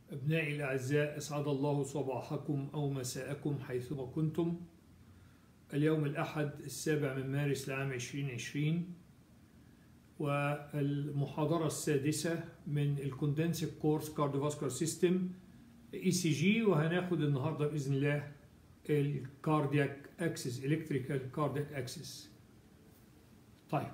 أبنائي الأعزاء أسعد الله صباحكم أو مساءكم حيثما كنتم اليوم الأحد السابع من مارس لعام 2020 والمحاضرة السادسة من الكوندنسك كورس كارديوفاسكولار سيستم اي سي جي وهناخد النهارده باذن الله الكاردياك اكسس الكتريكال كاردياك اكسس طيب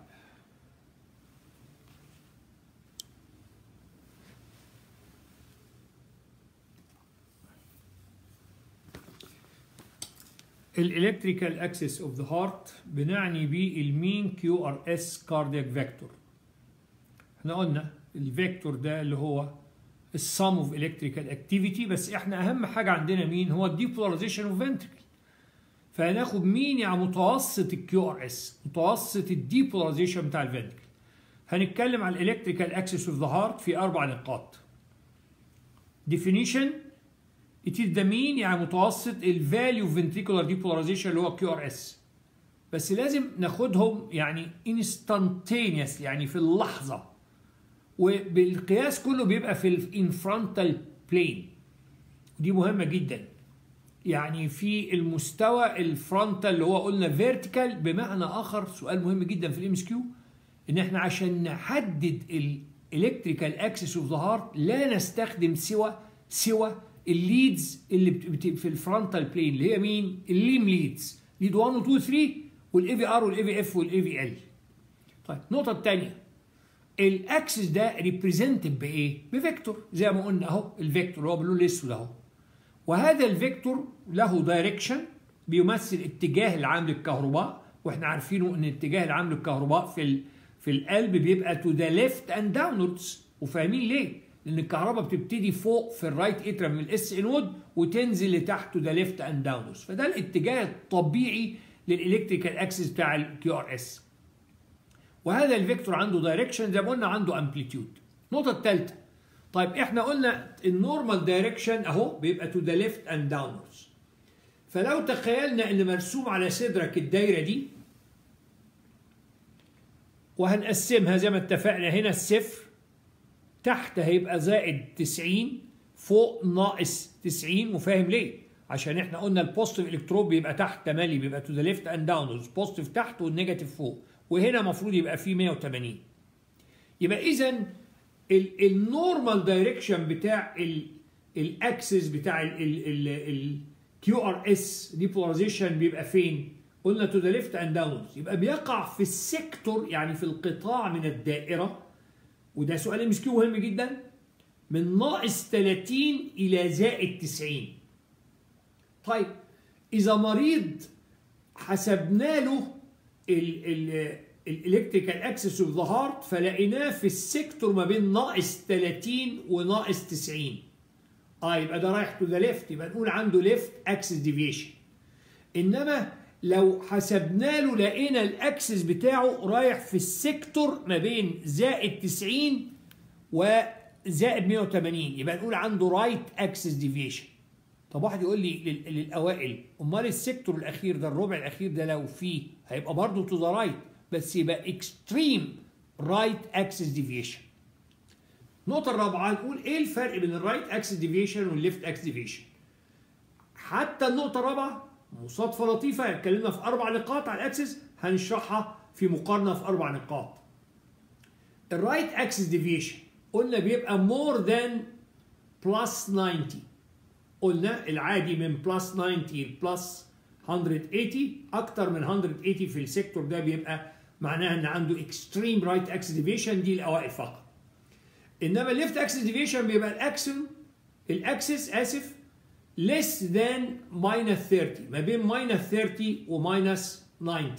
الالكتريكال اكسس اوف ذا هارت بنعني بيه المين كيو ار اس كاردياك فيكتور احنا قلنا الفيكتور ده اللي هو السم اوف الكتريكال اكتيفيتي بس احنا اهم حاجه عندنا مين هو الديبولاريزيشن اوف فنتركل فهناخد مين يعني متوسط الكيو ار اس متوسط الديبولاريزيشن بتاع الفنتركل هنتكلم على الالكتريكال اكسس اوف ذا هارت في اربع نقاط definition it is the mean يعني متوسط الفاليو ventricular depolarization اللي هو كيو ار اس بس لازم ناخدهم يعني instantaneous يعني في اللحظه وبالقياس كله بيبقى في الانفرونتال بلين ودي مهمه جدا يعني في المستوى الفرونتال اللي هو قلنا فيرتيكال بمعنى اخر سؤال مهم جدا في الام اس كيو ان احنا عشان نحدد الالكتريكال اكسس اوف ذا هارت لا نستخدم سوى سوى الليدز اللي بت في الفرونتال بلين اللي هي مين؟ الليم ليدز ليد 1 و 2 و 3 والاي في ار والاي في اف والاي في ال طيب النقطه الثانيه الاكسس ده ريبريزنتد بايه؟ بفيكتور زي ما قلنا اهو الفيكتور هو باللون الاسود اهو وهذا الفيكتور له دايركشن بيمثل اتجاه العام للكهرباء واحنا عارفينه ان اتجاه العام للكهرباء في ال... في القلب بيبقى تو ذا ليفت اند داونوردز وفاهمين ليه؟ لان الكهرباء بتبتدي فوق في الرايت اترم من الاس نود وتنزل لتحت تو ذا ليفت اند داونوردز فده الاتجاه الطبيعي للالكتريكال اكسس بتاع الكيو ار اس وهذا الفيكتور عنده دايركشن زي ما قلنا عنده امبليتيود النقطه الثالثه طيب احنا قلنا النورمال دايركشن اهو بيبقى تو ذا ليفت اند داونوردز فلو تخيلنا ان مرسوم على صدرك الدايره دي وهنقسمها زي ما اتفقنا هنا الصفر تحت هيبقى زائد 90 فوق ناقص 90 وفاهم ليه؟ عشان احنا قلنا البوزيتيف الكترون بيبقى تحت تملي بيبقى تو ذا ليفت اند داونوردز بوزيتيف تحت والنيجاتيف فوق وهنا المفروض يبقى فيه 180 يبقى اذا النورمال دايركشن بتاع الاكسس بتاع الكيو ار اس ديبولاريزيشن بيبقى فين؟ قلنا تو ذا ليفت اند داونوردز يبقى بيقع في السيكتور يعني في القطاع من الدائره وده سؤال ام كيو مهم جدا من ناقص 30 الى زائد 90 طيب اذا مريض حسبنا له الالكتريكال اكسس اوف ذا هارت فلقيناه في السيكتور ما بين ناقص 30 وناقص 90 اه يبقى ده رايح تو ذا ليفت يبقى نقول عنده ليفت اكسس ديفيشن انما لو حسبنا له لقينا الاكسس بتاعه رايح في السيكتور ما بين زائد 90 وزائد 180 يبقى نقول عنده رايت اكسس ديفيشن طب واحد يقول لي للاوائل امال السيكتور الاخير ده الربع الاخير ده لو فيه هيبقى برضه تو ذا رايت بس يبقى اكستريم رايت اكسس ديفيشن النقطة الرابعة نقول ايه الفرق بين الرايت اكسس ديفيشن والليفت اكسس ديفيشن حتى النقطة الرابعة مصادفة لطيفة اتكلمنا في أربع نقاط على الأكسس هنشرحها في مقارنة في أربع نقاط. الرايت أكسس ديفيشن قلنا بيبقى مور ذان بلس 90 قلنا العادي من بلس 90 لبلس 180 أكتر من 180 في السيكتور ده بيبقى معناها إن عنده اكستريم رايت أكسس ديفيشن دي الأوائل فقط. إنما الليفت أكسس ديفيشن بيبقى الأكسل الأكسس آسف less than minus 30 ما بين minus 30 و minus 90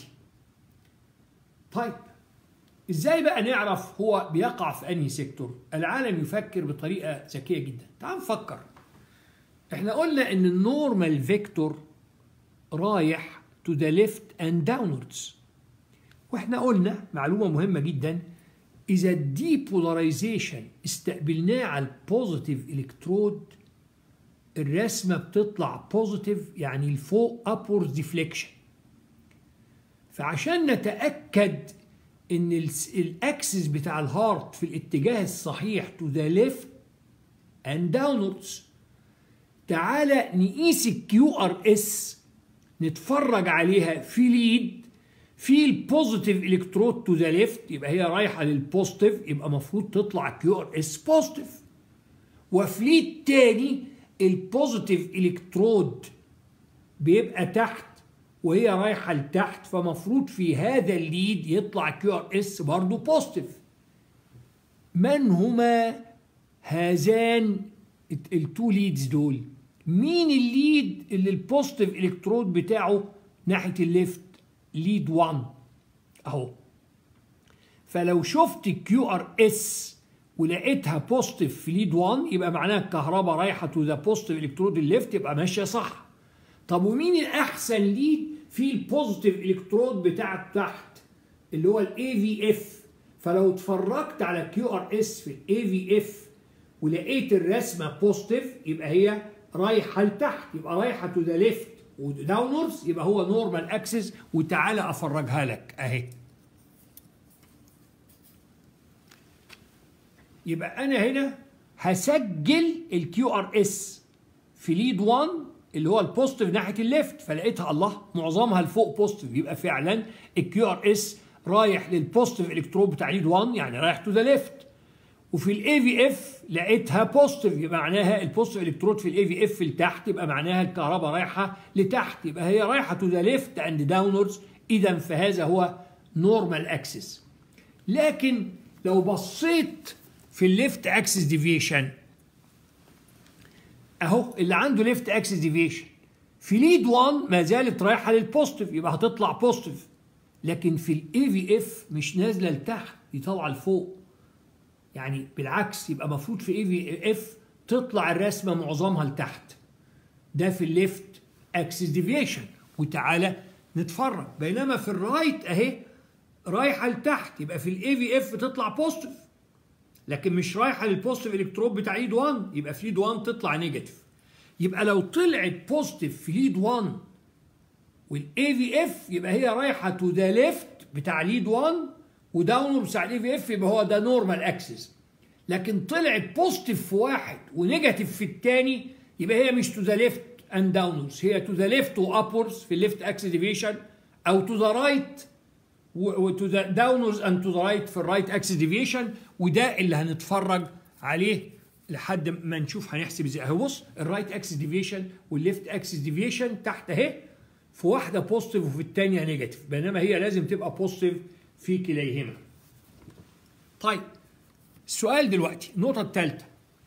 طيب ازاي بقى نعرف هو بيقع في انهي سيكتور العالم يفكر بطريقه ذكيه جدا تعال نفكر احنا قلنا ان النورمال فيكتور رايح to the left and downwards واحنا قلنا معلومه مهمه جدا اذا الديبولاريزيشن استقبلناه على البوزيتيف الكترود الرسمة بتطلع بوزيتيف يعني لفوق upwards deflection فعشان نتأكد ان الاكسس بتاع الهارت في الاتجاه الصحيح to the left and downwards تعالى نقيس الكيو ار اس نتفرج عليها في ليد في البوزيتيف الكترود تو ذا ليفت يبقى هي رايحه للبوزيتيف يبقى المفروض تطلع كيو ار اس بوزيتيف وفي ليد تاني البوزيتيف الكترود بيبقى تحت وهي رايحه لتحت فمفروض في هذا الليد يطلع كيو ار اس برضه بوزيتيف من هما هذان التو ليدز دول مين الليد اللي البوزيتيف الكترود بتاعه ناحيه الليفت ليد 1 اهو فلو شفت كيو ار اس ولقيتها بوزيتيف في ليد 1 يبقى معناها الكهرباء رايحه تو ذا بوزيتيف الكترود الليفت يبقى ماشيه صح طب ومين الاحسن ليد في البوزيتيف الكترود بتاع تحت اللي هو الاي في اف فلو اتفرجت على كيو ار اس في الاي في اف ولقيت الرسمه بوزيتيف يبقى هي رايحه لتحت يبقى رايحه تو ذا ليفت وداونورز يبقى هو نورمال اكسس وتعالى افرجها لك اهي يبقى انا هنا هسجل الكيو ار اس في ليد 1 اللي هو البوزيتيف ناحيه الليفت فلقيتها الله معظمها لفوق بوزيتيف يبقى فعلا الكيو ار اس رايح للبوزيتيف الكترون بتاع ليد 1 يعني رايح تو ذا ليفت وفي الاي في اف لقيتها بوزيتيف يبقى معناها البوزيتيف الكترود في الاي في اف لتحت يبقى معناها الكهرباء رايحه لتحت يبقى هي رايحه تو ذا ليفت اند داونوردز اذا فهذا هو نورمال اكسس لكن لو بصيت في الليفت اكسس ديفيشن اهو اللي عنده ليفت اكسس ديفيشن في ليد 1 ما زالت رايحه للبوزيتيف يبقى هتطلع بوزيتيف لكن في الاي في اف مش نازله لتحت دي طالعه لفوق يعني بالعكس يبقى المفروض في اي في اف تطلع الرسمه معظمها لتحت ده في الليفت اكسس ديفيشن وتعالى نتفرج بينما في الرايت اهي رايحه لتحت يبقى في الاي في اف تطلع بوزيتيف لكن مش رايحه للبوزيتيف الكترون بتاع ليد 1 يبقى في ليد 1 تطلع نيجاتيف يبقى لو طلعت بوزيتيف في ليد 1 والاي في اف يبقى هي رايحه تو ذا ليفت بتاع ليد 1 وداونورد بتاع الاي في اف يبقى هو ده نورمال اكسس لكن طلعت بوزيتيف في واحد ونيجاتيف في الثاني يبقى هي مش تو ذا ليفت اند داونورز هي تو ذا ليفت وابورز في الليفت اكسس ديفيشن او تو ذا رايت وتو ذا داونورز اند تو ذا رايت في الرايت اكسس ديفيشن وده اللي هنتفرج عليه لحد ما نشوف هنحسب ازاي اهو بص الرايت اكسس ديفيشن والليفت اكسس ديفيشن تحت اهي في واحده بوزيتيف وفي الثانيه نيجاتيف بينما هي لازم تبقى بوزيتيف في كليهما طيب السؤال دلوقتي النقطة الثالثة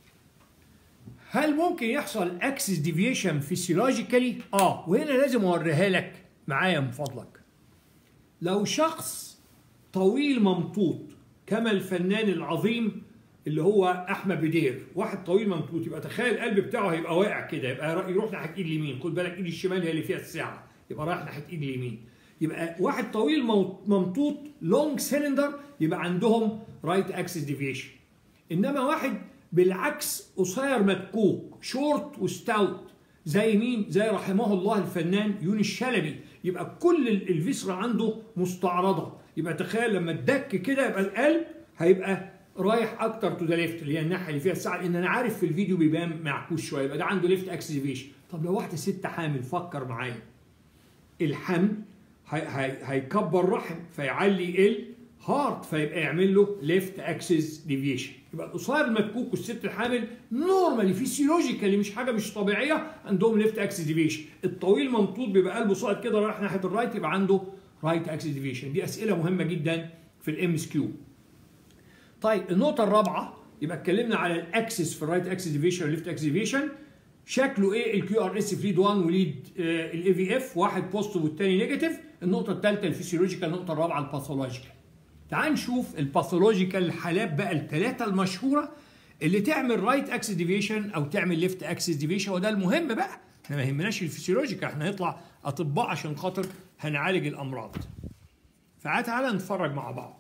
هل ممكن يحصل اكسس ديفيشن فيسيولوجيكالي؟ اه وهنا لازم اوريها لك معايا من فضلك. لو شخص طويل ممطوط كما الفنان العظيم اللي هو احمد بدير، واحد طويل ممطوط يبقى تخيل القلب بتاعه هيبقى واقع كده يبقى يروح ناحيه ايد اليمين، خد بالك ايد الشمال هي اللي فيها الساعه، يبقى رايح ناحيه ايد اليمين. يبقى واحد طويل ممطوط لونج سيلندر يبقى عندهم رايت اكسس ديفيشن انما واحد بالعكس قصير مدكوك شورت وستاوت زي مين زي رحمه الله الفنان يونس الشلبي يبقى كل الفيسرا عنده مستعرضه يبقى تخيل لما تدك كده يبقى القلب هيبقى رايح اكتر تو ذا ليفت اللي هي الناحيه اللي فيها الساعه لان انا عارف في الفيديو بيبان معكوس شويه يبقى ده عنده ليفت اكسس ديفيشن طب لو واحده ست حامل فكر معايا الحمل هيكبر رحم فيعلي الهارت فيبقى يعمل له ليفت اكسس ديفيشن يبقى القصير المدكوك والست الحامل نورمالي فيسيولوجيكالي مش حاجه مش طبيعيه عندهم ليفت اكسس ديفيشن الطويل ممطوط بيبقى قلبه صاعد كده رايح ناحيه الرايت يبقى عنده رايت اكسس ديفيشن دي اسئله مهمه جدا في الام اس كيو طيب النقطه الرابعه يبقى اتكلمنا على الاكسس في الرايت اكسس ديفيشن والليفت اكسس ديفيشن شكله ايه الكيو ار اس في ليد 1 وليد الاي في اف واحد بوزيتيف والثاني نيجاتيف النقطه الثالثه الفسيولوجيكال النقطه الرابعه الباثولوجيكال تعال نشوف الباثولوجيكال الحالات بقى الثلاثه المشهوره اللي تعمل رايت اكسس ديفيشن او تعمل ليفت اكسس ديفيشن وده المهم بقى احنا ما يهمناش الفسيولوجيكال احنا هنطلع اطباء عشان خاطر هنعالج الامراض فتعالى نتفرج مع بعض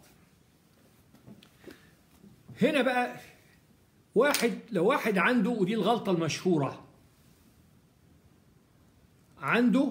هنا بقى واحد لو واحد عنده ودي الغلطه المشهوره عنده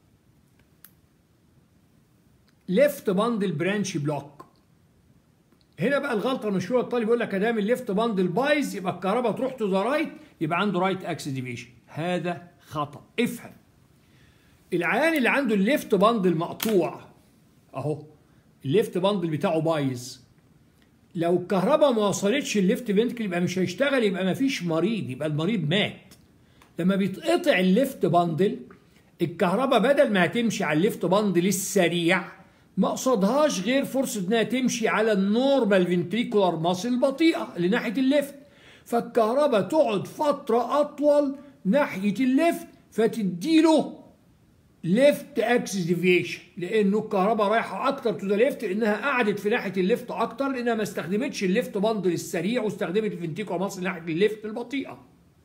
ليفت باندل برانش بلوك هنا بقى الغلطه المشهوره الطالب يقول لك ادام الليفت باندل بايظ يبقى الكهرباء تروح تو ذا رايت يبقى عنده رايت اكسس ديفيشن هذا خطا افهم العيان اللي عنده الليفت باندل مقطوع اهو الليفت باندل بتاعه بايظ لو الكهرباء ما وصلتش الليفت فنتكل يبقى مش هيشتغل يبقى ما فيش مريض يبقى المريض مات لما بيتقطع الليفت باندل الكهرباء بدل ما هتمشي على الليفت باندل السريع ما قصدهاش غير فرصة انها تمشي على النورمال فنتريكولار ماسل بطيئة لناحية الليفت فالكهرباء تقعد فترة أطول ناحية الليفت فتديله ليفت اكسس ديفيشن لانه الكهرباء رايحه اكتر تو ذا ليفت لانها قعدت في ناحيه الليفت اكتر لانها ما استخدمتش الليفت باندل السريع واستخدمت الفنتيكولار ماسل ناحيه الليفت البطيئه.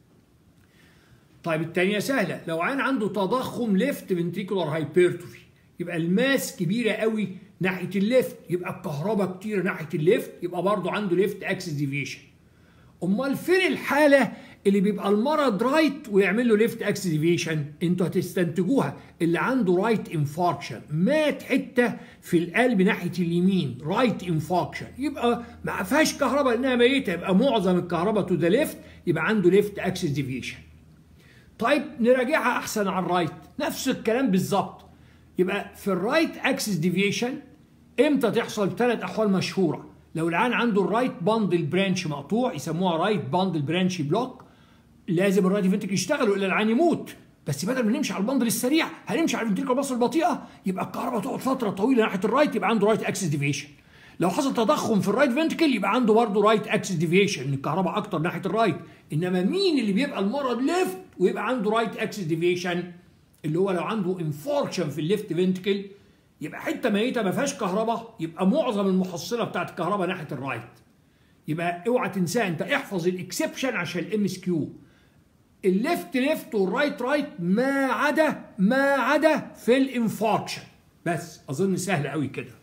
طيب الثانيه سهله لو عين عنده تضخم ليفت فنتيكولار هايبرتروفي يبقى الماس كبيره قوي ناحيه الليفت يبقى الكهرباء كتيره ناحيه الليفت يبقى برضه عنده ليفت اكسس ديفيشن. امال فين الحاله اللي بيبقى المرض رايت ويعمل له ليفت اكس ديفيشن انتوا هتستنتجوها اللي عنده رايت انفاركشن مات حته في القلب ناحيه اليمين رايت انفاركشن يبقى ما فيهاش كهرباء لانها ميته يبقى معظم الكهرباء تو ذا ليفت يبقى عنده ليفت اكسس ديفيشن طيب نراجعها احسن على الرايت نفس الكلام بالظبط يبقى في الرايت اكسس ديفيشن امتى تحصل ثلاث احوال مشهوره لو العيان عنده الرايت باندل برانش مقطوع يسموها رايت باندل برانش بلوك لازم الرايت فنتريكل يشتغل والا العيان يموت بس بدل ما نمشي على البندل السريع هنمشي على الفنتريكل باص البطيئه يبقى الكهرباء تقعد فتره طويله ناحيه الرايت يبقى عنده رايت اكسس ديفيشن لو حصل تضخم في الرايت فنتريكل يبقى عنده برضه رايت اكسس ديفيشن ان الكهرباء اكتر ناحيه الرايت انما مين اللي بيبقى المرض ليفت ويبقى عنده رايت اكسس ديفيشن اللي هو لو عنده انفاركشن في الليفت فنتريكل يبقى حته ميته ما فيهاش كهرباء يبقى معظم المحصله بتاعت الكهرباء ناحيه الرايت يبقى اوعى تنساها انت احفظ الاكسبشن عشان الام اس كيو الليفت ليفت والرايت رايت ما عدا ما عدا في الانفاركشن بس اظن سهل قوي كده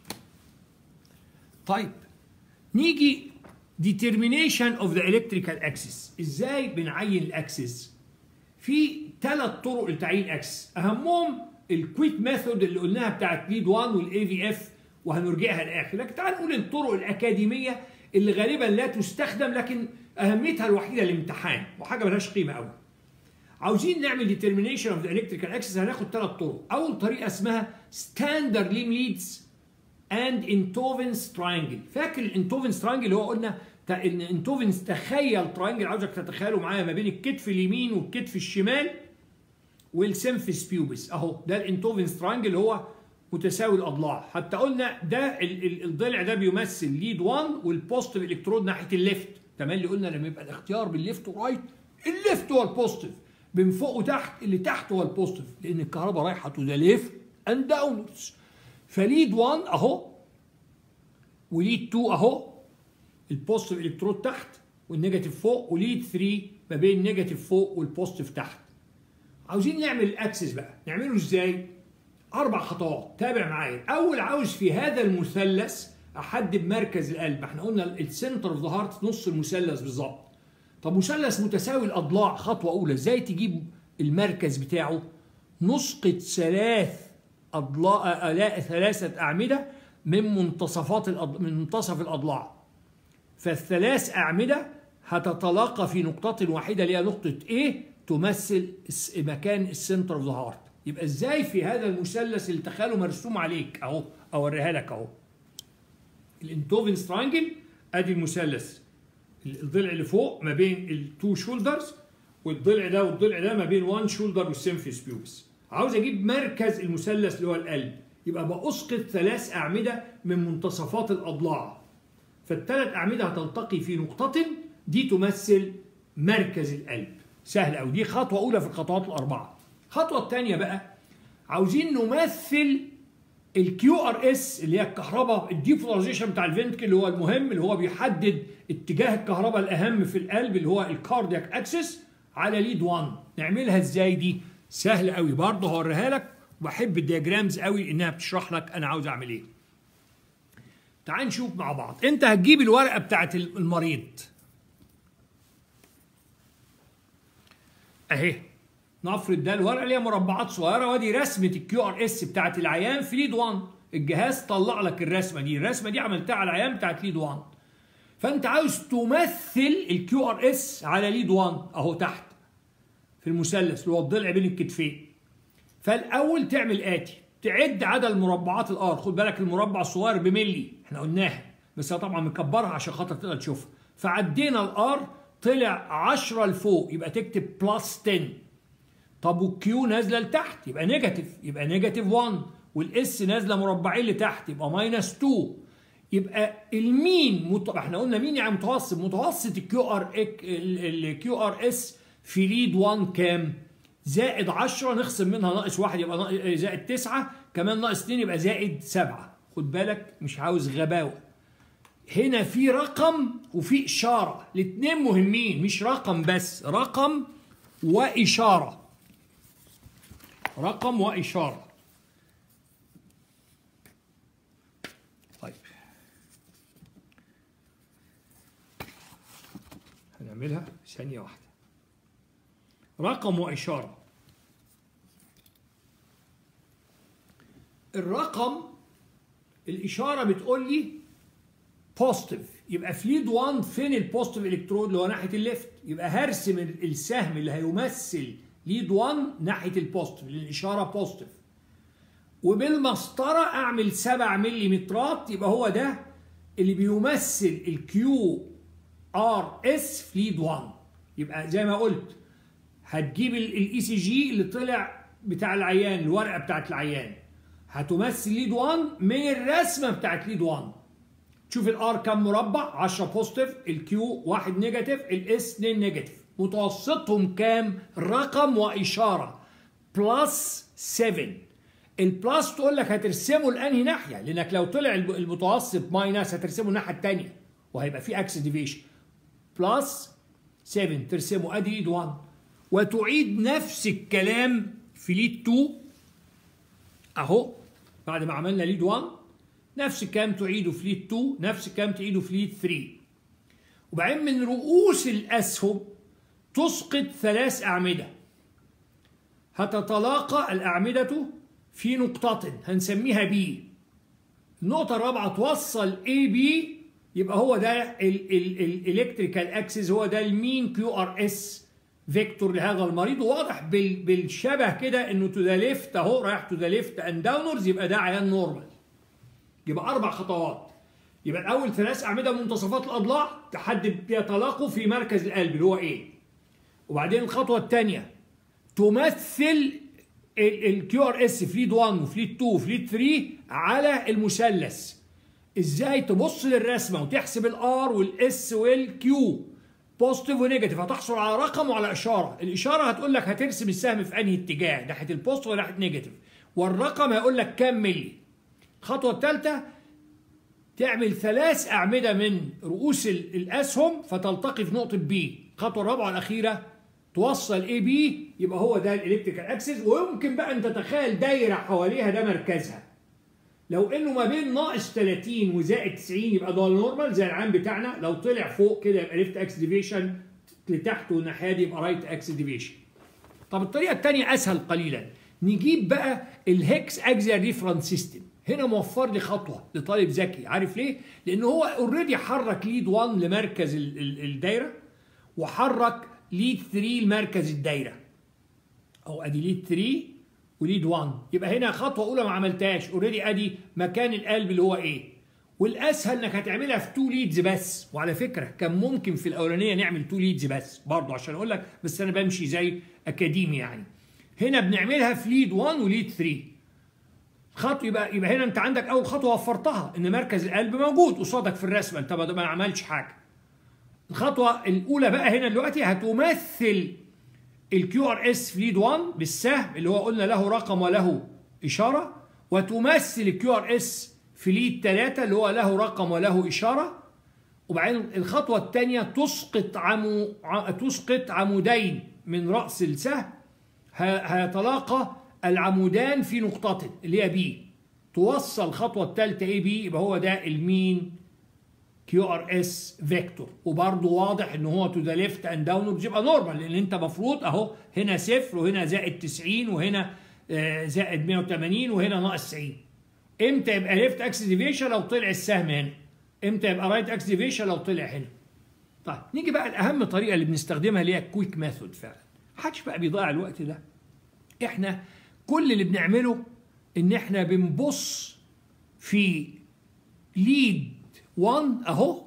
طيب نيجي determination of the electrical axis ازاي بنعين الاكسس في ثلاث طرق لتعيين الاكسس اهمهم الكويك ميثود اللي قلناها بتاعت ليد 1 والاي في اف وهنرجعها للاخر لكن تعال نقول الطرق الاكاديميه اللي غالبا لا تستخدم لكن اهميتها الوحيده الامتحان وحاجه ملهاش قيمه قوي عاوزين نعمل ديترمينيشن اوف ذا الكتريكال اكسس هناخد ثلاث طرق اول طريقه اسمها ستاندرد ليم ليدز اند انتوفنس تراينجل فاكر الانتوفنس تراينجل اللي هو قلنا ان انتوفنس تخيل تراينجل عاوزك تتخيله معايا ما بين الكتف اليمين والكتف الشمال والسيمفيس بيوبس اهو ده الانتوفنس تراينجل اللي هو متساوي الاضلاع حتى قلنا ده الضلع ده بيمثل ليد 1 والبوزيتيف الكترود ناحيه الليفت تمام اللي قلنا لما يبقى الاختيار بالليفت ورايت الليفت هو البوزيتيف من فوق وتحت اللي تحت هو البوزيتيف لان الكهرباء رايحه تو ذا ليفت اند داونورز فليد 1 اهو وليد 2 اهو البوزيتيف الكترود تحت والنيجاتيف فوق وليد 3 ما بين نيجاتيف فوق والبوزيتيف تحت عاوزين نعمل الاكسس بقى نعمله ازاي اربع خطوات تابع معايا اول عاوز في هذا المثلث احدد مركز القلب احنا قلنا السنتر اوف ذا هارت نص المثلث بالظبط طب مثلث متساوي الاضلاع خطوه اولى ازاي تجيب المركز بتاعه نسقط ثلاث اضلاع الاء ثلاثه اعمده من منتصفات الأض... من منتصف الاضلاع فالثلاث اعمده هتتلاقى في نقطه واحده اللي هي نقطه A تمثل مكان السنتر اوف ذا هارت يبقى ازاي في هذا المثلث اللي تخيله مرسوم عليك اهو اوريها لك اهو الانتوفنس ترانجل ادي المثلث الضلع اللي فوق ما بين التو شولدرز والضلع ده والضلع ده ما بين وان شولدر والسيمفيس بيوبس عاوز اجيب مركز المثلث اللي هو القلب يبقى باسقط ثلاث اعمده من منتصفات الاضلاع فالثلاث اعمده هتلتقي في نقطه دي تمثل مركز القلب سهل قوي دي خطوه اولى في الخطوات الاربعه الخطوه الثانيه بقى عاوزين نمثل الكيو ار اس اللي هي الكهرباء الديبولاريزيشن بتاع الفنتكل اللي هو المهم اللي هو بيحدد اتجاه الكهرباء الاهم في القلب اللي هو الكاردياك اكسس على ليد 1 نعملها ازاي دي سهل قوي برضه هوريها لك وبحب الدياجرامز قوي انها بتشرح لك انا عاوز اعمل ايه تعال نشوف مع بعض انت هتجيب الورقه بتاعت المريض اهي نفرض ده الورقه اللي هي مربعات صغيره وادي رسمه الكيو ار اس بتاعت العيان في ليد 1 الجهاز طلع لك الرسمه دي الرسمه دي عملتها على العيان بتاعت ليد 1 فانت عاوز تمثل الكيو ار اس على ليد 1 اهو تحت في المثلث اللي هو الضلع بين الكتفين فالاول تعمل اتي تعد عدد المربعات الار خد بالك المربع الصغير بملي احنا قلناها بس أنا طبعا مكبرها عشان خاطر تقدر تشوفها فعدينا الار طلع 10 لفوق يبقى تكتب بلس 10 طب والكيو نازله لتحت يبقى نيجاتيف يبقى نيجاتيف 1 والاس نازله مربعين لتحت يبقى ماينس 2 يبقى المين مت... احنا قلنا مين يعني متوسط متوسط الكيو ار الكيو ار اس في ليد 1 كام؟ زائد 10 نخصم منها ناقص 1 يبقى ناقص زائد 9 كمان ناقص 2 يبقى زائد 7 خد بالك مش عاوز غباوه هنا في رقم وفي اشاره الاثنين مهمين مش رقم بس رقم واشاره رقم واشاره طيب هنعملها ثانيه واحده رقم واشاره الرقم الاشاره بتقول لي بوزيتيف يبقى في ليد 1 فين البوزيتيف الكترود اللي هو ناحيه الليفت يبقى هرسم السهم اللي هيمثل ليد 1 ناحيه البوزيتيف لان الاشاره بوزيتيف وبالمسطره اعمل 7 ملم يبقى هو ده اللي بيمثل الكيو ار اس في ليد 1 يبقى زي ما قلت هتجيب الاي سي جي اللي طلع بتاع العيان الورقه بتاعت العيان هتمثل ليد 1 من الرسمه بتاعت ليد 1 تشوف الار كام مربع 10 بوزيتيف الكيو 1 نيجاتيف الاس 2 نيجاتيف متوسطهم كام رقم واشاره بلس 7 البلس تقول لك هترسمه لانهي ناحيه لانك لو طلع المتوسط ماينس هترسمه الناحيه الثانيه وهيبقى في اكس ديفيشن بلس 7 ترسمه ادي ليد 1 وتعيد نفس الكلام في ليد 2 اهو بعد ما عملنا ليد 1 نفس الكلام تعيده في ليد 2 نفس الكلام تعيده في ليد 3 وبعدين من رؤوس الاسهم تسقط ثلاث اعمده هتتلاقى الاعمده في نقطة هنسميها بي النقطة الرابعة توصل اي بي يبقى هو ده الالكتريكال اكسس هو ده المين كيو ار اس فيكتور لهذا المريض وواضح بالشبه كده انه تو ذا ليفت اهو رايح تو ذا ليفت اند داونورز يبقى ده عيان نورمال يبقى اربع خطوات يبقى الاول ثلاث اعمده منتصفات الاضلاع تحدد بيتلاقوا في مركز القلب اللي هو ايه وبعدين الخطوه الثانيه تمثل الكيو ار اس فليد 1 وفليد 2 وفليد 3 على المثلث ازاي تبص للرسمه وتحسب الار والاس والكيو بوزيتيف ونيجاتيف هتحصل على رقم وعلى اشاره الاشاره هتقول لك هترسم السهم في انهي اتجاه ناحيه البوزيتيف ولا ناحيه نيجاتيف والرقم هيقول لك كام ملي الخطوه الثالثه تعمل ثلاث اعمده من رؤوس الاسهم فتلتقي في نقطه بي الخطوه الرابعه والاخيره توصل اي بي يبقى هو ده الالكتريكال اكسس ويمكن بقى ان تتخيل دايره حواليها ده مركزها لو انه ما بين ناقص 30 وزائد 90 يبقى ده النورمال زي العام بتاعنا لو طلع فوق كده يبقى ليفت اكس ديفيشن لتحت والناحيه دي يبقى رايت اكس ديفيشن طب الطريقه الثانيه اسهل قليلا نجيب بقى الهكس اكزيال ريفرنس سيستم هنا موفر لي خطوه لطالب ذكي عارف ليه لان هو اوريدي حرك ليد 1 لمركز الدايره وحرك ليد 3 لمركز الدايره او ادي ليد 3 وليد 1 يبقى هنا خطوه اولى ما عملتهاش اوريدي ادي مكان القلب اللي هو ايه والاسهل انك هتعملها في 2 ليدز بس وعلى فكره كان ممكن في الاولانيه نعمل 2 ليدز بس برضه عشان اقول لك بس انا بمشي زي اكاديمي يعني هنا بنعملها في ليد 1 وليد 3 خطوه يبقى يبقى هنا انت عندك اول خطوه وفرتها ان مركز القلب موجود قصادك في الرسمه انت ما عملتش حاجه الخطوه الاولى بقى هنا دلوقتي هتمثل الكيو ار اس في ليد 1 بالسهم اللي هو قلنا له رقم وله اشاره وتمثل الكيو ار اس في ليد 3 اللي هو له رقم وله اشاره وبعدين الخطوه الثانيه تسقط عمو تسقط عمودين من راس السهم هيتلاقى العمودان في نقطة اللي هي بي توصل الخطوة الثالثة اي بي يبقى هو ده المين كيو ار اس فيكتور وبرضه واضح ان هو تو ذا ليفت اند داونورد يبقى نورمال لان انت مفروض اهو هنا صفر وهنا زائد 90 وهنا زائد 180 وهنا ناقص 90 امتى يبقى ليفت اكس ديفيشن لو طلع السهم هنا امتى يبقى رايت اكس ديفيشن لو طلع هنا طيب نيجي بقى الاهم طريقه اللي بنستخدمها اللي هي الكويك ميثود فعلا محدش بقى بيضيع الوقت ده احنا كل اللي بنعمله ان احنا بنبص في ليد 1 اهو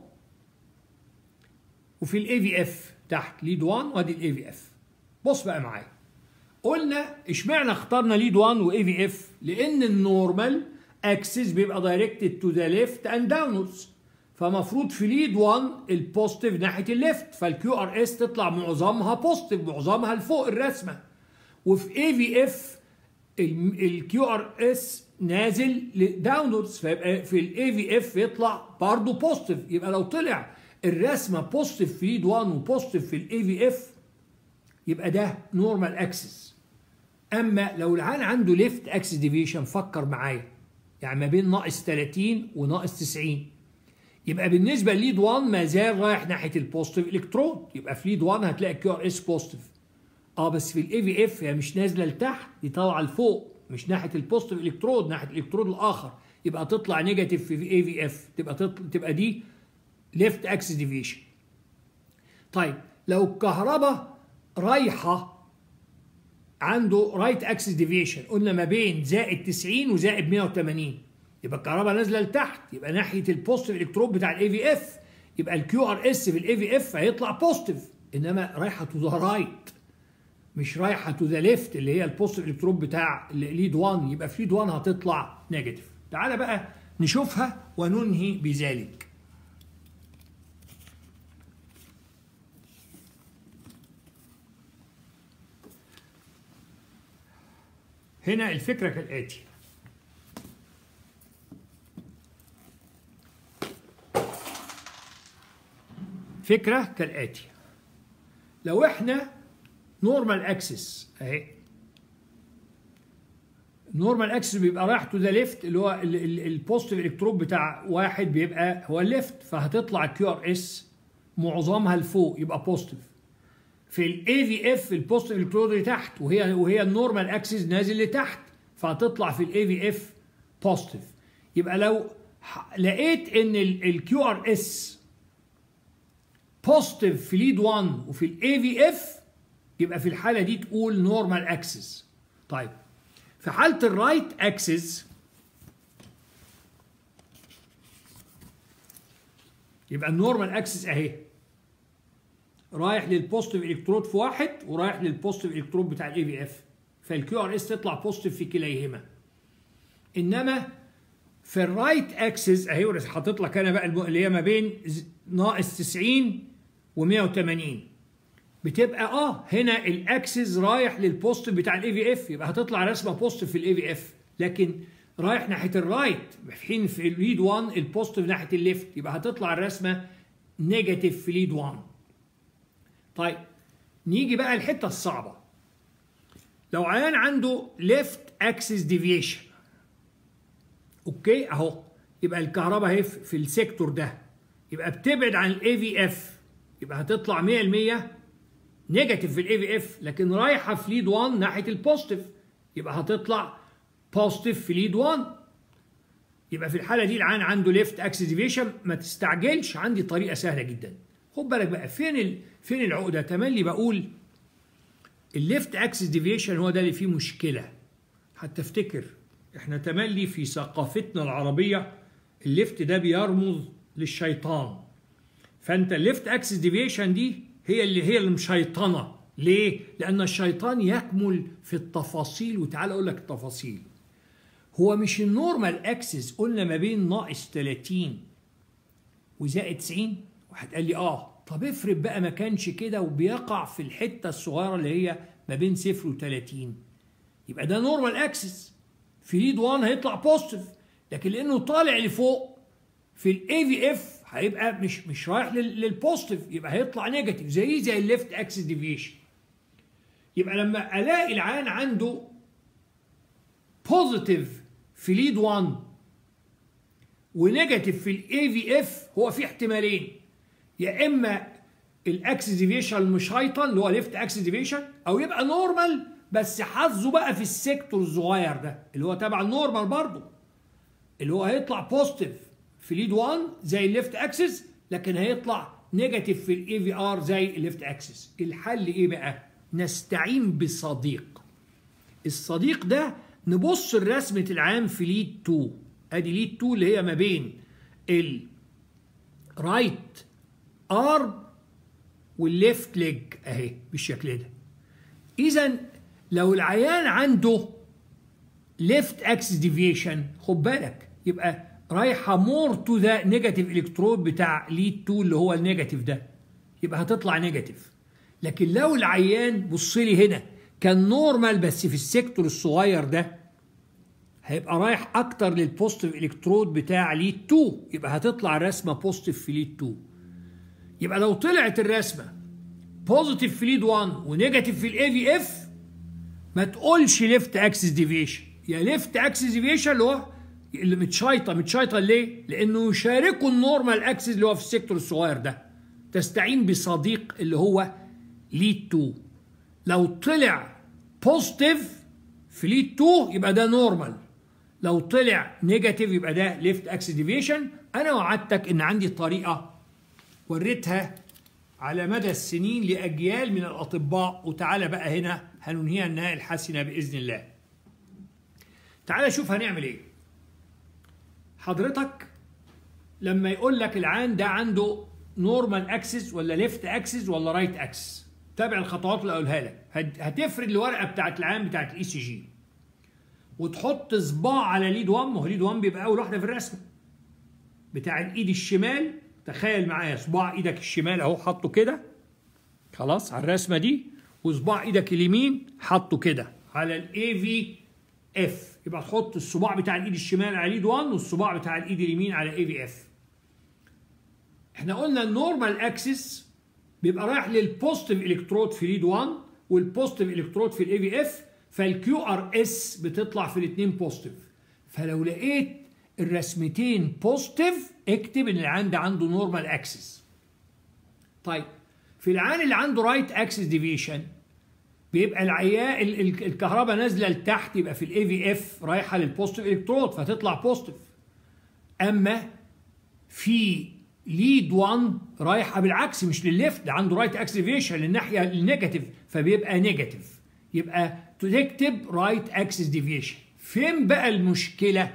وفي الاي في اف تحت ليد 1 وادي الاي في اف بص بقى معايا قلنا اشمعنى اخترنا ليد 1 واي في اف لان النورمال اكسس بيبقى دايركتد تو ذا ليفت اند داونوردز فمفروض في ليد 1 البوزيتيف ناحيه الليفت فالكيو ار اس تطلع معظمها بوزيتيف معظمها لفوق الرسمه وفي اي في اف الكيو ار اس نازل داونوردز فيبقى في الاي في اف يطلع برضه بوزيتيف يبقى لو طلع الرسمه بوزيتيف في ليد 1 وبوزيتيف في الاي في اف يبقى ده نورمال اكسس اما لو العيان عنده ليفت اكسس ديفيشن فكر معايا يعني ما بين ناقص 30 وناقص 90 يبقى بالنسبه لليد 1 ما زال رايح ناحيه البوزيتيف الكترون يبقى في ليد 1 هتلاقي كيو ار اس بوزيتيف اه بس في الاي في اف هي مش نازله لتحت دي طالعه لفوق مش ناحيه البوزيتيف الكترود ناحيه الالكترود الاخر يبقى تطلع نيجاتيف في اي في اف تبقى تطلع تبقى دي ليفت اكسس ديفيشن طيب لو الكهرباء رايحه عنده رايت اكسس ديفيشن قلنا ما بين زائد 90 وزائد 180 يبقى الكهرباء نازله لتحت يبقى ناحيه البوزيتيف الكترود بتاع الاي في اف يبقى الكيو ار اس في الاي في اف هيطلع بوزيتيف انما رايحه تو ذا رايت مش رايحه تو ذا ليفت اللي هي البوزيتيف الكترون بتاع ليد 1 يبقى في ليد 1 هتطلع نيجاتيف تعالى بقى نشوفها وننهي بذلك هنا الفكرة كالآتي فكرة كالآتي لو احنا نورمال اكسس اهي نورمال اكسس بيبقى رايح تو ذا ليفت اللي هو البوزيتيف الكترون بتاع واحد بيبقى هو الليفت فهتطلع الكيو ار اس معظمها لفوق يبقى بوزيتيف في الاي في اف البوزيتيف الكترون اللي تحت وهي وهي النورمال اكسس نازل لتحت فهتطلع في الاي في اف بوزيتيف يبقى لو لقيت ان الكيو ار اس بوزيتيف في ليد 1 وفي الاي في اف يبقى في الحالة دي تقول نورمال اكسس طيب في حالة الرايت اكسس يبقى النورمال اكسس اهي رايح للبوزيتيف الكترود في واحد ورايح للبوزيتيف الكترود بتاع الاي في اف فالكيو ار اس تطلع بوزيتيف في كليهما انما في الرايت اكسس اهي حاطط لك انا بقى اللي هي ما بين ناقص 90 و180 بتبقى اه هنا الاكسس رايح للبوزيتيف بتاع الاي في اف يبقى هتطلع رسمه بوزيتيف في الاي في اف لكن رايح ناحيه الرايت في حين في الليد 1 البوزيتيف ناحيه الليفت يبقى هتطلع الرسمه نيجاتيف في ليد 1 طيب نيجي بقى الحته الصعبه لو عيان عنده ليفت اكسس ديفيشن اوكي اهو يبقى الكهرباء اهي في السيكتور ده يبقى بتبعد عن الاي في اف يبقى هتطلع 100% نيجاتيف في الاي في اف لكن رايحه في ليد 1 ناحيه البوزيتيف يبقى هتطلع بوزيتيف في ليد 1 يبقى في الحاله دي العين عنده ليفت اكسس ديفيشن ما تستعجلش عندي طريقه سهله جدا خد بالك بقى فين ال... فين العقده تملي بقول الليفت اكسس ديفيشن هو ده اللي فيه مشكله حتى افتكر احنا تملي في ثقافتنا العربيه الليفت ده بيرمز للشيطان فانت الليفت اكسس ديفيشن دي هي اللي هي المشيطنه ليه؟ لأن الشيطان يكمل في التفاصيل وتعال أقول لك التفاصيل. هو مش النورمال اكسس قلنا ما بين ناقص 30 وزائد 90 واحد قال لي اه طب افرض بقى ما كانش كده وبيقع في الحته الصغيره اللي هي ما بين صفر و30 يبقى ده نورمال اكسس في ليد 1 هيطلع بوزيتيف لكن لانه طالع لفوق في الاي في اف هيبقى مش مش رايح للبوزيتيف يبقى هيطلع نيجاتيف زي زي الليفت اكسس ديفيشن يبقى لما الاقي العيان عنده بوزيتيف في ليد 1 ونيجاتيف في الاي في اف هو في احتمالين يا اما الاكسس ديفيشن المشيطن اللي هو ليفت اكسس ديفيشن او يبقى نورمال بس حظه بقى في السيكتور الصغير ده اللي هو تبع النورمال برضه اللي هو هيطلع بوزيتيف في ليد 1 زي الليفت اكسس لكن هيطلع نيجاتيف في الاي في ار زي الليفت اكسس الحل ايه بقى نستعين بصديق الصديق ده نبص الرسمة العام في ليد 2 ادي ليد 2 اللي هي ما بين الرايت ارم والليفت ليج اهي بالشكل ده اذا لو العيان عنده ليفت اكسس ديفيشن خد بالك يبقى رايحه مور تو ذا نيجاتيف الكترود بتاع ليد 2 اللي هو النيجاتيف ده يبقى هتطلع نيجاتيف لكن لو العيان بص لي هنا كان نورمال بس في السيكتور الصغير ده هيبقى رايح اكتر للبوزيتيف الكترود بتاع ليد 2 يبقى هتطلع الرسمه بوزيتيف في ليد 2 يبقى لو طلعت الرسمه بوزيتيف في ليد 1 ونيجاتيف في الاي في اف ما تقولش ليفت اكسس ديفيشن يا ليفت اكسس ديفيشن اللي هو اللي متشايطه متشايطه ليه؟ لانه يشاركوا النورمال اكسس اللي هو في السيكتور الصغير ده تستعين بصديق اللي هو ليد 2 لو طلع بوزيتيف في ليد 2 يبقى ده نورمال لو طلع نيجاتيف يبقى ده ليفت اكسس ديفيشن انا وعدتك ان عندي طريقه وريتها على مدى السنين لاجيال من الاطباء وتعالى بقى هنا هننهيها النهايه الحسنه باذن الله تعالى شوف هنعمل ايه حضرتك لما يقول لك العين ده عنده نورمال اكسس ولا ليفت اكسس ولا رايت اكسس تابع الخطوات اللي اقولها لك هتفرد الورقه بتاعت العين بتاعت الاي سي جي وتحط صباع على ليد 1 ما هو ليد 1 بيبقى اول واحده في الرسمه بتاع الايد الشمال تخيل معايا صباع ايدك الشمال اهو حطه كده خلاص على الرسمه دي وصباع ايدك اليمين حطه كده على الاي في اف يبقى تحط الصباع بتاع الايد الشمال على ليد 1 والصباع بتاع الايد اليمين على اي في اف احنا قلنا النورمال اكسس بيبقى رايح للبوزيتيف الكترود في ليد 1 والبوزيتيف الكترود في الاي في اف فالكيو ار اس بتطلع في الاثنين بوزيتيف فلو لقيت الرسمتين بوزيتيف اكتب ان العين ده عنده نورمال اكسس طيب في العين اللي عنده رايت اكسس ديفيشن بيبقى العياء الكهرباء نازله لتحت يبقى في الاي في اف رايحه للبوزيتيف الكترود فتطلع بوزيتيف اما في ليد 1 رايحه بالعكس مش للليفت ده عنده رايت اكسس ديفيشن للناحيه النيجاتيف فبيبقى نيجاتيف يبقى تكتب رايت اكسس ديفيشن فين بقى المشكله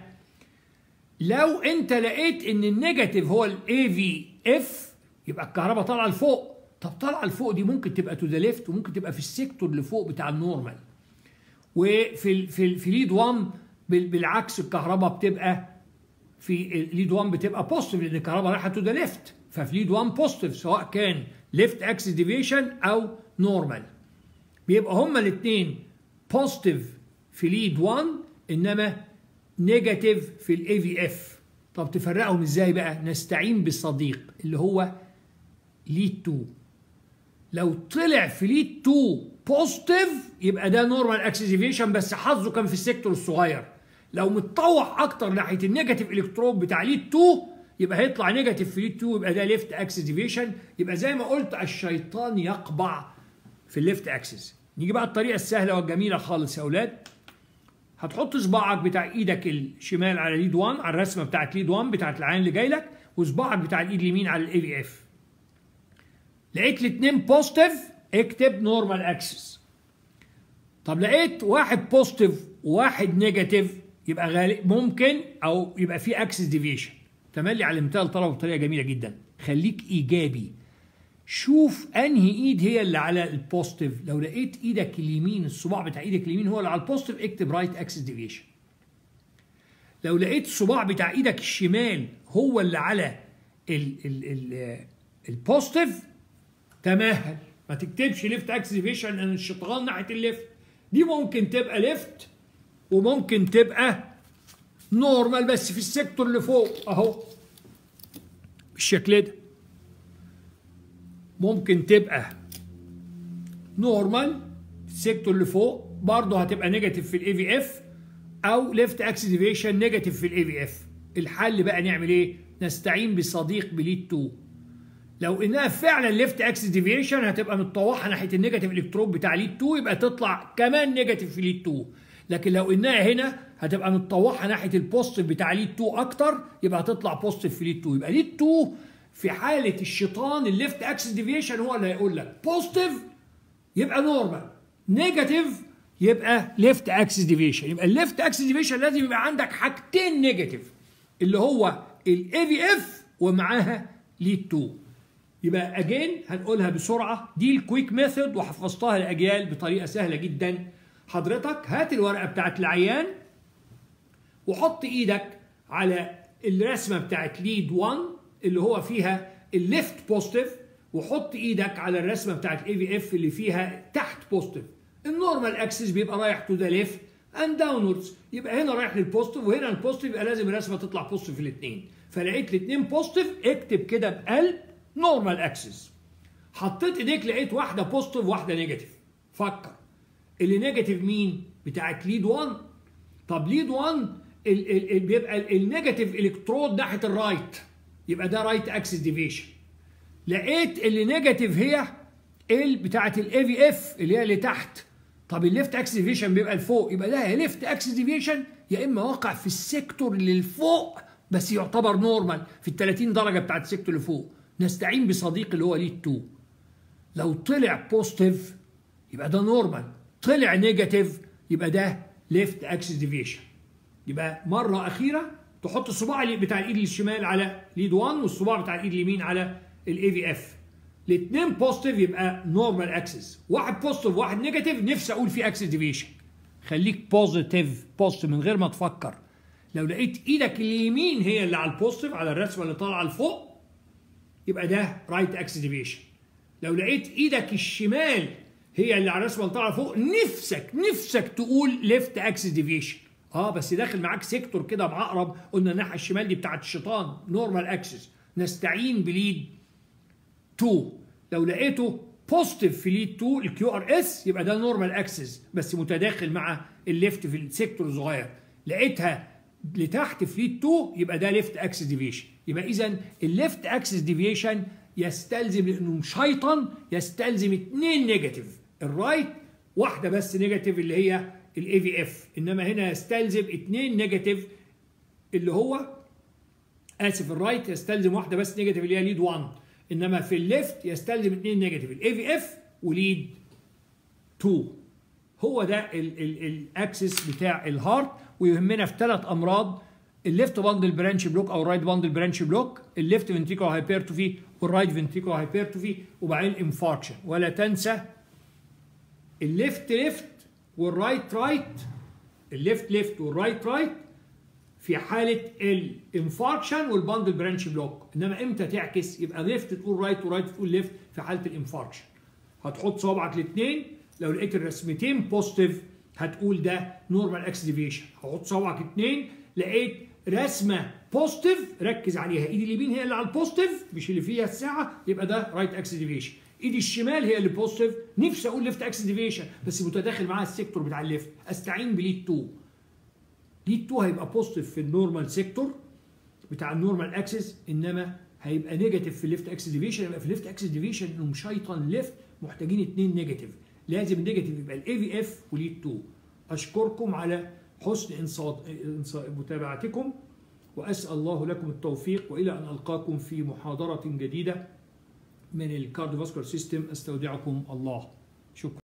لو انت لقيت ان النيجاتيف هو الاي في اف يبقى الكهرباء طالعه لفوق طب طالعه لفوق دي ممكن تبقى تو ذا ليفت وممكن تبقى في السيكتور اللي فوق بتاع النورمال وفي ال في ال في ليد 1 بالعكس الكهرباء بتبقى في ليد 1 بتبقى بوزيتيف لان الكهرباء رايحه تو ذا ليفت ففي ليد 1 بوزيتيف سواء كان ليفت اكسس ديفيشن او نورمال بيبقى هما الاثنين بوزيتيف في ليد 1 انما نيجاتيف في الاي في اف طب تفرقهم ازاي بقى نستعين بالصديق اللي هو ليد 2 لو طلع في ليد 2 بوزيتيف يبقى ده نورمال اكسس ديفيشن بس حظه كان في السيكتور الصغير لو متطوح اكتر ناحيه النيجاتيف الكترون بتاع ليد 2 يبقى هيطلع نيجاتيف في ليد 2 يبقى ده ليفت اكسس ديفيشن يبقى زي ما قلت الشيطان يقبع في الليفت اكسس نيجي بقى الطريقه السهله والجميله خالص يا اولاد هتحط صباعك بتاع ايدك الشمال على ليد 1 على الرسمه بتاعت ليد 1 بتاعت العين اللي جاي لك وصباعك بتاع الايد اليمين على الاي في اف لقيت الاثنين بوزيتيف اكتب نورمال اكسس طب لقيت واحد بوزيتيف وواحد نيجاتيف يبقى غالب ممكن او يبقى في اكسس ديفيشن تملي علمتها للطلبه بطريقه جميله جدا خليك ايجابي شوف انهي ايد هي اللي على البوزيتيف لو لقيت ايدك اليمين الصباع بتاع ايدك اليمين هو اللي على البوزيتيف اكتب رايت اكسس ديفيشن لو لقيت الصباع بتاع ايدك الشمال هو اللي على البوزيتيف تمهل ما تكتبش ليفت اكسس ديفيشن لان الشطغان ناحيه الليفت دي ممكن تبقى ليفت وممكن تبقى نورمال بس في السيكتور اللي فوق اهو بالشكل ده ممكن تبقى نورمال السيكتور اللي فوق برضه هتبقى نيجاتيف في الاي في اف او ليفت اكسس ديفيشن نيجاتيف في الاي في اف الحل بقى نعمل ايه نستعين بصديق بليد 2 لو انها فعلا ليفت اكسس ديفيشن هتبقى متطوحه ناحيه النيجاتيف الكترون بتاع ليد 2 يبقى تطلع كمان نيجاتيف في ليد 2 لكن لو انها هنا هتبقى متطوحه ناحيه البوزيتيف بتاع ليد 2 اكتر يبقى هتطلع بوزيتيف في ليد 2 يبقى ليد 2 في حاله الشيطان الليفت اكسس ديفيشن هو اللي هيقول لك بوزيتيف يبقى نورمال نيجاتيف يبقى ليفت اكسس ديفيشن يبقى الليفت اكسس ديفيشن لازم يبقى عندك حاجتين نيجاتيف اللي هو الاي في اف ومعاها ليد 2 يبقى اجين هنقولها بسرعه دي الكويك ميثود وحفظتها لاجيال بطريقه سهله جدا حضرتك هات الورقه بتاعت العيان وحط ايدك على الرسمه بتاعت ليد 1 اللي هو فيها الليفت بوزيتيف وحط ايدك على الرسمه بتاعت الاي في اف اللي فيها تحت بوزيتيف النورمال اكسس بيبقى رايح تو ذا ليفت اند داونوردز يبقى هنا رايح للبوزيتيف وهنا البوزيتيف يبقى لازم الرسمه تطلع بوزيتيف في الاثنين فلقيت الاثنين بوزيتيف اكتب كده بقلب نورمال اكسس حطيت ايديك لقيت واحده بوزيتيف واحده نيجاتيف فكر اللي نيجاتيف مين بتاعت ليد 1 طب ليد 1 ال ال ال بيبقى النيجاتيف الكترود ناحيه الرايت يبقى ده رايت اكسس ديفيشن لقيت اللي نيجاتيف هي ال بتاعت الاي في اف اللي هي اللي تحت طب الليفت اكسس ديفيشن بيبقى لفوق يبقى ده يا ليفت اكسس ديفيشن يا اما واقع في السيكتور اللي لفوق بس يعتبر نورمال في ال 30 درجه بتاعت السيكتور اللي فوق نستعين بصديق اللي هو ليد 2 لو طلع بوزيتيف يبقى ده نورمال طلع نيجاتيف يبقى ده ليفت اكسس ديفيشن يبقى مره اخيره تحط الصباع بتاع الايد الشمال على ليد 1 والصباع بتاع الايد اليمين على الاي في اف الاثنين بوزيتيف يبقى نورمال اكسس واحد بوزيتيف وواحد نيجاتيف نفسي اقول فيه اكسس ديفيشن خليك بوزيتيف بوزيتيف من غير ما تفكر لو لقيت ايدك اليمين هي اللي على البوزيتيف على الرسمه اللي طالعه لفوق يبقى ده رايت اكسس ديفيشن لو لقيت ايدك الشمال هي اللي على الرسمه اللي طالعه فوق نفسك نفسك تقول ليفت اكسس ديفيشن اه بس داخل معاك سيكتور كده بعقرب قلنا الناحيه الشمال دي بتاعت الشيطان نورمال اكسس نستعين بليد 2 لو لقيته بوزيتيف في ليد 2 الكيو ار اس يبقى ده نورمال اكسس بس متداخل مع الليفت في السيكتور الصغير لقيتها لتحت في ليد 2 يبقى ده ليفت اكسس ديفيشن يبقى اذا الليفت اكسس ديفيشن يستلزم لانه مشيطن يستلزم اثنين نيجاتيف الرايت واحده بس نيجاتيف اللي هي الاي في اف انما هنا يستلزم اثنين نيجاتيف اللي هو اسف الرايت يستلزم واحده بس نيجاتيف اللي هي ليد 1 انما في الليفت يستلزم اثنين نيجاتيف الاي في اف وليد 2 هو ده الاكسس بتاع الهارت ويهمنا في ثلاث امراض الليفت باندل برانش بلوك او الرايت باندل برانش بلوك الليفت فنتريكو هايبرتروفي والرايت فنتريكو هايبرتروفي وبعدين الانفاركشن ولا تنسى الليفت ليفت والرايت رايت الليفت ليفت والرايت رايت في حالة الانفاركشن والباندل برانش بلوك انما امتى تعكس يبقى ليفت تقول رايت ورايت تقول ليفت في حالة الانفاركشن هتحط صوابعك الاثنين لو لقيت الرسمتين بوزيتيف هتقول ده نورمال اكس ديفيشن هحط صوابعك اثنين لقيت رسمه بوزيتيف ركز عليها ايدي اليمين هي اللي على البوزيتيف مش اللي فيها الساعه يبقى ده رايت اكس ديفيشن ايدي الشمال هي اللي بوزيتيف نفسي اقول ليفت اكس ديفيشن بس متداخل معاها السيكتور بتاع الليفت استعين بليد 2 ليد 2 هيبقى بوزيتيف في النورمال سيكتور بتاع النورمال اكسس انما هيبقى نيجاتيف في الليفت اكس ديفيشن يبقى في الليفت اكس ديفيشن انه مشيطن ليفت محتاجين اثنين نيجاتيف لازم النيجاتيف يبقى الاي في اف وليد 2 اشكركم على حسن انصات متابعتكم واسال الله لكم التوفيق والى ان القاكم في محاضره جديده من الكارديوفاسكولار سيستم استودعكم الله شكرا